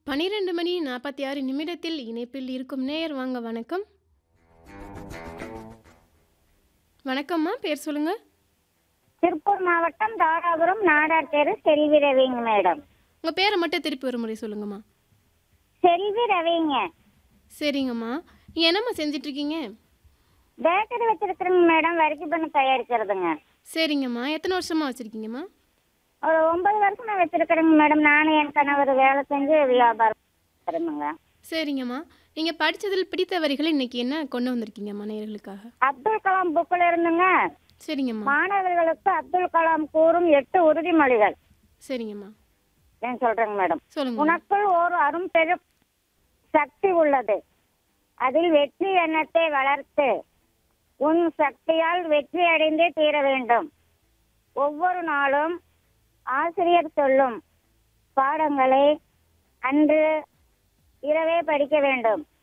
12 மணி 46 நிமிடத்தில் இணைப்பில் இருக்கும் நேயர் வாங்க வணக்கம். வணக்கம்மா, பேர் சொல்லுங்க. திருப்பூர் மாவட்டம் தாராபுரம் நாடார் தெரு செல்வி ரவிங்க மேடம் உங்க பேரை மட்டும் திருப்பி ஒரு முறை சொல்லுங்கம்மா. செல்வி ரவிங்க சரிங்கம்மா. நீங்க என்னம்மா செஞ்சுட்டு இருக்கீங்க? பேக்கரி வச்சிருக்கிறேங்க மேடம் வரிக்கு பண்ணி தயாரிக்கிறதுங்க சரிங்கம்மா. எத்தனை வருஷமா வச்சிருக்கீங்கம்மா? ஒரு ஒன்பது வருஷமா வச்சிருக்கிறேங்க மேடம் நானும் என் கணவர் வேலை செஞ்சு வியாபாரம் பண்ணுங்க சரிங்கம்மா. நீங்க படிச்சதில் பிடித்த வரிகள் இன்னைக்கு என்ன கொண்டு வந்திருக்கீங்கம்மா நேயர்களுக்காக? அப்துல் கலாம் புக்கில் இருந்துங்க சரிங்கம்மா. மாணவர்களுக்கு அப்துல் கலாம் கூறும் எட்டு உறுதிமொழிகள் சரிங்கம்மா. நான் சொல்றேங்க மேடம் சொல்லுங்க. உனக்குள் ஒரு அரும் பெரும் சக்தி உள்ளது அதில் வெற்றி எண்ணத்தை வளர்த்து உன் சக்தியால் வெற்றி அடைந்தே தீர வேண்டும் ஒவ்வொரு நாளும் ஆசிரியர் சொல்லும் பாடங்களை அன்று இரவே படிக்க வேண்டும்